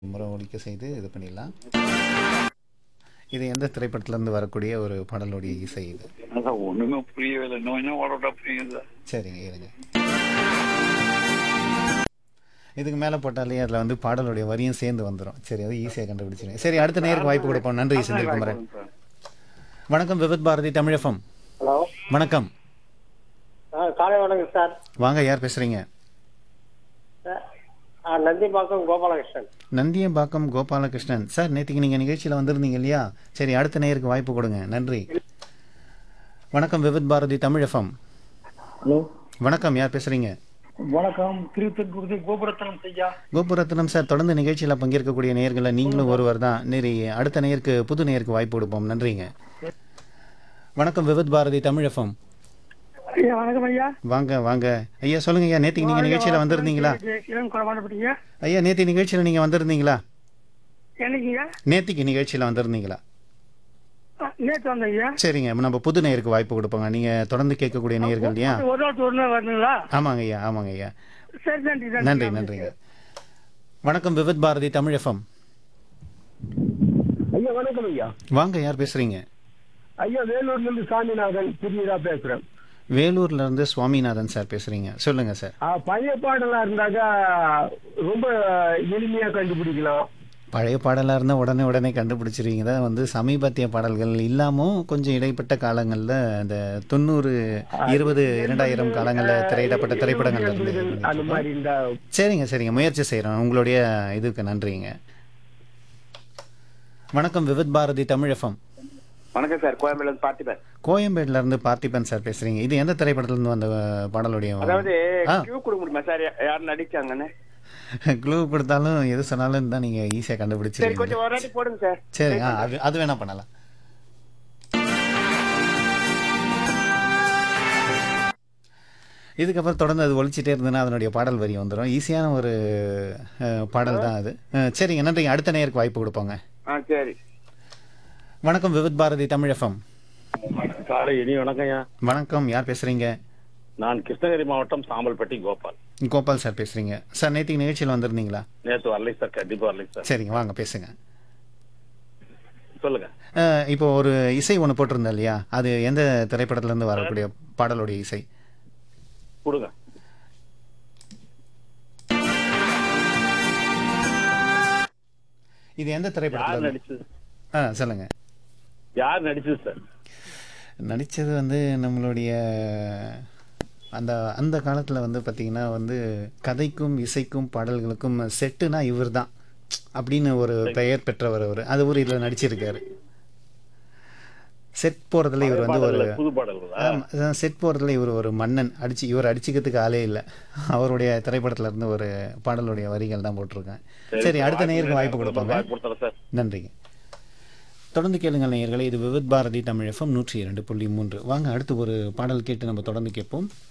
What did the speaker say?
முறை ஒலிக்க செய்து இது பண்ணிடலாம் இது எந்த திரைப்படத்துலேருந்து வரக்கூடிய ஒரு பாடலுடைய இசை இது அதான் ஒண்ணுமே புரியவே இல்லை இன்னும் என்ன ஓடோட புரியுது சரிங்க இருங்க இதுக்கு மேலே போட்டாலே அதில் வந்து பாடலுடைய வரியும் சேர்ந்து வந்துடும் சரி அது ஈஸியாக கண்டுபிடிச்சிருங்க சரி அடுத்த நேருக்கு வாய்ப்பு கொடுப்போம் நன்றி செந்தில் குமரன் வணக்கம் விவித் பாரதி தமிழகம் ஹலோ வணக்கம் ஆ காலை வணக்கம் சார் வாங்க யார் பேசுகிறீங்க ஆ நந்திபாக்கம் கோபாலகிருஷ்ணன் நந்தியம்பாக்கம் கோபாலகிருஷ்ணன் சார் நேற்றுக்கு நீங்கள் நிகழ்ச்சியில் வந்திருந்தீங்க இல்லையா சரி அடுத்த நேருக்கு வாய்ப்பு கொடுங்க நன்றி வணக்கம் விவித் பாரதி தமிழ் எஃப்எம் ஹலோ வணக்கம் யார் பேசுகிறீங்க வணக்கம் திருத்தன்குருதி கோபுரத்தனம் ஐயா கோபுரத்னம் சார் தொடர்ந்து நிகழ்ச்சியில் பங்கேற்கக்கூடிய நேயர்களில் நீங்களும் ஒருவர் தான் நெறி அடுத்த நேயருக்கு புது நேயருக்கு வாய்ப்பு கொடுப்போம் நன்றிங்க வணக்கம் விவித் பாரதி தமிழ் எஃப்எம் ஐயா வணக்கம் ஐயா வாங்க வாங்க ஐயா சொல்லுங்க ஐயா நேற்றுக்கு நீங்கள் நிகழ்ச்சியில் வந்திருந்தீங்களா இளம் குறமாண்டப்பட்டீங்க ஐயா நேற்று நிகழ்ச்சியில் நீங்கள் வந்திருந்தீங்களா என்னைக்குங்க நேத்திக்கு நிகழ்ச்சியில் வந்திருந்தீங்களா ஆ, நேத்து வந்த ஐயா சரிங்க நம்ம புது நேயருக்கு வாய்ப்பு கொடுப்போங்க நீங்கள் தொடர்ந்து கேட்கக்கூடிய நேயர்கள் இல்லையா ஒரு நாள் ஒரு நாள் வரணுங்களா ஆமாங்க ஐயா ஆமாங்க ஐயா சரி நன்றி நன்றி நன்றிங்க வணக்கம் விவித் பாரதி தமிழ் எஃப்எம் ஐயா வணக்கம் ஐயா வாங்க யார் பேசுறீங்க ஐயா வேலூர்ல இருந்து சாமிநாதன் புதியதா பேசுறேன் வேலூர்ல இருந்து சுவாமிநாதன் சார் பேசுறீங்க சொல்லுங்க சார் ஆ, பழைய பாடலா இருந்தாக்கா ரொம்ப எளிமையா கண்டுபிடிக்கலாம் பழைய பாடலாக இருந்தால் உடனே உடனே கண்டுபிடிச்சிருவீங்க தான் வந்து சமீபத்திய பாடல்கள் இல்லாமல் கொஞ்சம் இடைப்பட்ட காலங்களில் அந்த தொண்ணூறு இருபது இரண்டாயிரம் காலங்களில் திரையிடப்பட்ட திரைப்படங்கள் இருந்து இது பண்ணிட்டு அந்த இருக்கோம். மாதிரி இருந்தா சரிங்க சரிங்க முயற்சி செய்கிறோம் உங்களுடைய இதுக்கு நன்றிங்க வணக்கம் விவித் பாரதி தமிழ் எஃப்எம் வணக்கம் சார் கோயம்பேடு பார்த்திபன் கோயம்பேடுல இருந்து பார்த்திபன் சார் பேசுறீங்க இது எந்த திரைப்படத்துல இருந்து வந்த அஹ், பாடலுடைய அதாவது ஆ. கியூ கொடுக்க முடியுமா சார் யார் நடிச்சாங்கன்னு க்ளூ கொடுத்தாலும் எது சொன்னாலும் தான் நீங்க ஈஸியா சரி கண்டுபிடிச்சிருவீங்க கொஞ்சம் ஒரு வாட்டி போடுங்க சார் சரி ஆ, அது அது வேணா பண்ணலாம் இதுக்கப்புறம் தொடர்ந்து அது ஒழிச்சிட்டே இருந்ததுன்னா அதனுடைய பாடல் வரி வந்துடும் ஈஸியான ஒரு அஹ், பாடல் தான் அது அஹ், சரிங்க நன்றிங்க அடுத்த நேருக்கு வாய்ப்பு கொடுப்போங்க ஆ சரி வணக்கம் விவித் பாரதி தமிழ் எஃப்எம் காலை இனி வணக்கம் ஐயா வணக்கம் யார் பேசுறீங்க நான் கிருஷ்ணகிரி மாவட்டம் சாம்பல்பட்டி கோபால் கோபால் சார் பேசுறீங்க சார் நேற்றுக்கு நிகழ்ச்சியில் வந்திருந்தீங்களா நேத்து வரலை சார் கண்டிப்பா வரலை சார் சரிங்க வாங்க பேசுங்க சொல்லுங்க அஹ், இப்போ ஒரு இசை ஒன்று போட்டிருந்தேன் இல்லையா அது எந்த திரைப்படத்துல இருந்து வரக்கூடிய பாடலுடைய இசை கொடுங்க இது எந்த யார் திரைப்படத்துல இருந்து? நடிச்சது ஆ சொல்லுங்க யார் நடிச்சது சார் நடித்தது வந்து நம்மளுடைய அந்த அந்த காலத்தில் வந்து பார்த்திங்கன்னா வந்து கதைக்கும் இசைக்கும் பாடல்களுக்கும் செட்டுனா இவர் தான் அப்படின்னு ஒரு பெயர் பெற்றவர் அவர் அது ஒரு இதில் நடிச்சிருக்காரு செட் போகிறதுல இவர் வந்து ஒரு பாடல்கள், புது பாடல்களா செட் போகிறதுல இவர் ஒரு மன்னன் அடிச்சு இவர் அடிச்சுக்கிறதுக்கு ஆளே இல்லை அவருடைய திரைப்படத்துல இருந்து ஒரு பாடலுடைய வரிகள் தான் போட்டிருக்கேன் சரி அடுத்த நேருக்கு வாய்ப்பு கொடுப்பாங்க வாய்ப்பு கொடுத்தறேன் சார் நன்றிங்க தொடர்ந்து கேளுங்கள் நேயர்களே இது விவித் பாரதி தமிழ் எஃப்எம் நூற்றி இரண்டு புள்ளி மூன்று வாங்க அடுத்து ஒரு பாடல் கேட்டு நம்ம தொடர்ந்து கேட்போம்